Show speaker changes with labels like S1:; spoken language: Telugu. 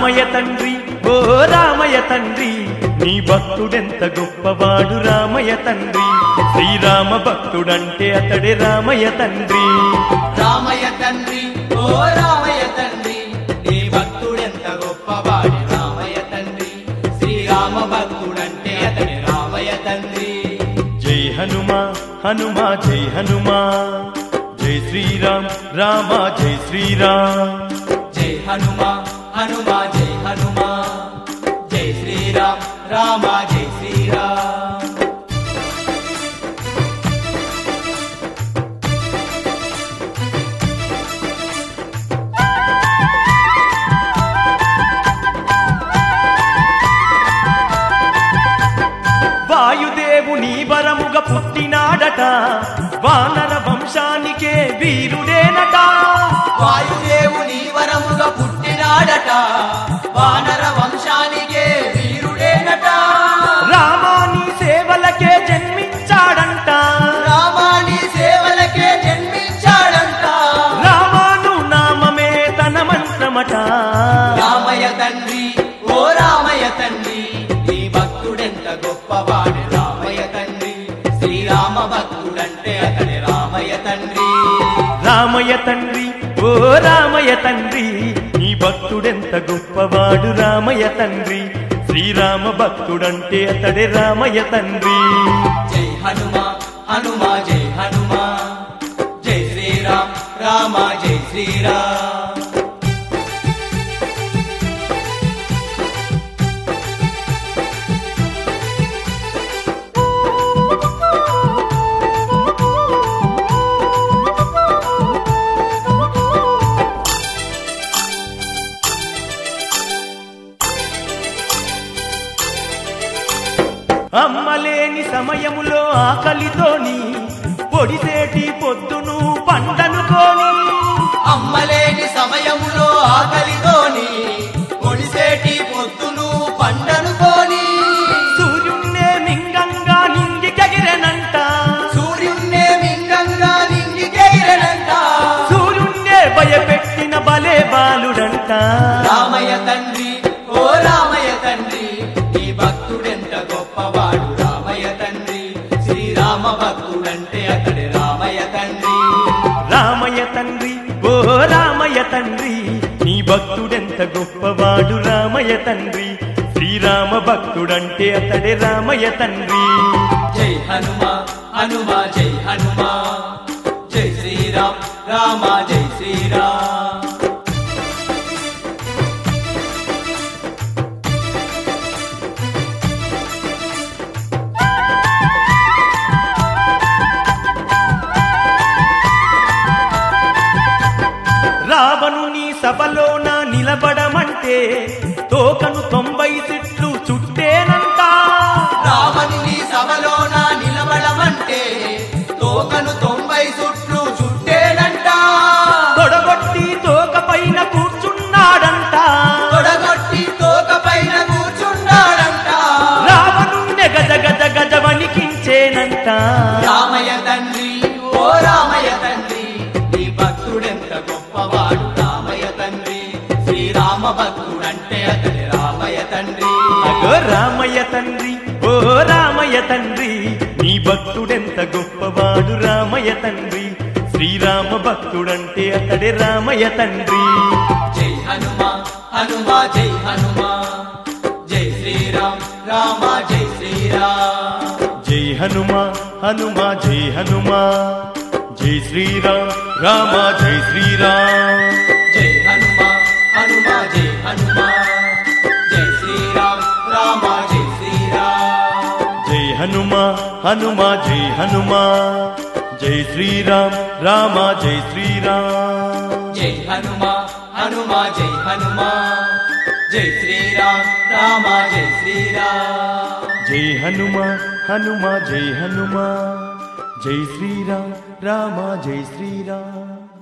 S1: రామయ్య తండ్రి ఓ రామయ్య తండ్రి నీ భక్తుడెంత గొప్పవాడు రామయ్య తండ్రి శ్రీరామ భక్తుడంటే అతడే రామయ్య తండ్రి
S2: రామయ్య తండ్రి ఓ రామయ్య తండ్రి నీ భక్తుడెంత గొప్పవాడి రామయ్య తండ్రి శ్రీరామ భక్తుడంటే అతని రామయ్య తండ్రి
S1: జై హనుమా హనుమా జై హనుమా జై శ్రీరామ్ రామ జై శ్రీరామ్
S2: జై హనుమా హనుమా జై హనుమా జై శ్రీరామ్ రామ జై శ్రీరామ్
S1: వాయుదేవుని వరముగ పుట్టినాడట వానర వంశానికే వీరుడేనట
S2: వాయుదేవుని వరముగా పుట్టినాడట వానర వంశానికే వీరుడేనట
S1: రామాని సేవలకే జన్మించాడంట
S2: రామాని సేవలకే జన్మించాడంట
S1: రామాను నామమే తన మంత్రమట
S2: రామయ్య తండ్రి ఓ రామయ్య తండ్రి నీ భక్తుడెంత గొప్పవాడు రామయ్య తండ్రి శ్రీరామ భక్తుడంటే అతడి రామయ్య తండ్రి
S1: రామయ్య తండ్రి ఓ రామయ్య తండ్రి నీ భక్తుడెంత గొప్పవాడు రామయ్య తండ్రి శ్రీరామ భక్తుడంటే అతడే రామయ్య తండ్రి
S2: జై హనుమా హనుమా జై హనుమా జై శ్రీరామ్ రామ జై శ్రీరామ్
S1: అమ్మలేని సమయములో ఆకలితోని పొడిసేటి పొద్దును పంటనుకోని
S2: అమ్మలేని సమయములో ఆకలితోని ఒడిసేటి పొద్దును పండనుకోని
S1: సూర్యున్నే మింగంగా నింగి కగిరెనంట
S2: సూర్యున్నే మింగంగా నింగికెగిరనంట
S1: సూర్యున్నే భయపెట్టిన బలే బాలుడంట
S2: రామయ్య తండ్రి ఓ రామయ్య తండ్రి నీ భక్తుడెంత గొప్పవాడు రామయ్య తండ్రి శ్రీరామ భక్తుడంటే అతడి రామయ్య తండ్రి
S1: రామయ్య తండ్రి ఓ రామయ్య తండ్రి నీ భక్తుడెంత గొప్పవాడు రామయ్య తండ్రి శ్రీరామ భక్తుడంటే అతడే రామయ్య తండ్రి
S2: జై హనుమా హనుమా జై హనుమా జై శ్రీరామ్ రామ జై శ్రీరామ్
S1: రావణుని సభలోన నిలబడమంటే తోకను తొంభై సిట్లు చుట్టేనంట
S2: రావణుని సభలోన నిలబడమంటే తోకను తొంభై సుట్లు చుట్టేనంట
S1: తొడగొట్టి తోక పైన కూర్చున్నాడంట
S2: తొడగొట్టి తోక పైన కూర్చున్నాడంట
S1: రావణుణ్ణి గజ గజ గజ వణికించేనంట
S2: రామయ్య తండ్రి ఓ రామయ్య తండ్రి నీ భక్తుడెంత గొప్పవాడు రామయ్య తండ్రి శ్రీరామ భక్తుడంటే అతని రామయ్య తండ్రి
S1: అగో రామయ్య తండ్రి ఓ రామయ్య తండ్రి నీ భక్తుడెంత గొప్పవాడు రామయ్య తండ్రి శ్రీరామ భక్తుడంటే అతడే రామయ్య తండ్రి
S2: జై హనుమా హనుమా జై హనుమా జై శ్రీరామ్ రామ జై శ్రీరామ్
S1: జై హనుమా హనుమా జై హనుమా జై శ్రీరామ్ రామ జై శ్రీరామ్
S2: జై హనుమా హనుమా జై హనుమా జై శ్రీరామ్ రామ జై శ్రీరామ్
S1: జై హనుమా హనుమా జై హనుమా జై శ్రీరామ్ రామ జై శ్రీరామ్
S2: జై హనుమా హనుమా జై హనుమా జై శ్రీరామ్ రామ జై శ్రీరామ్
S1: జై హనుమా హనుమా జై హనుమా జై శ్రీరామ్ రామ జై శ్రీరామ్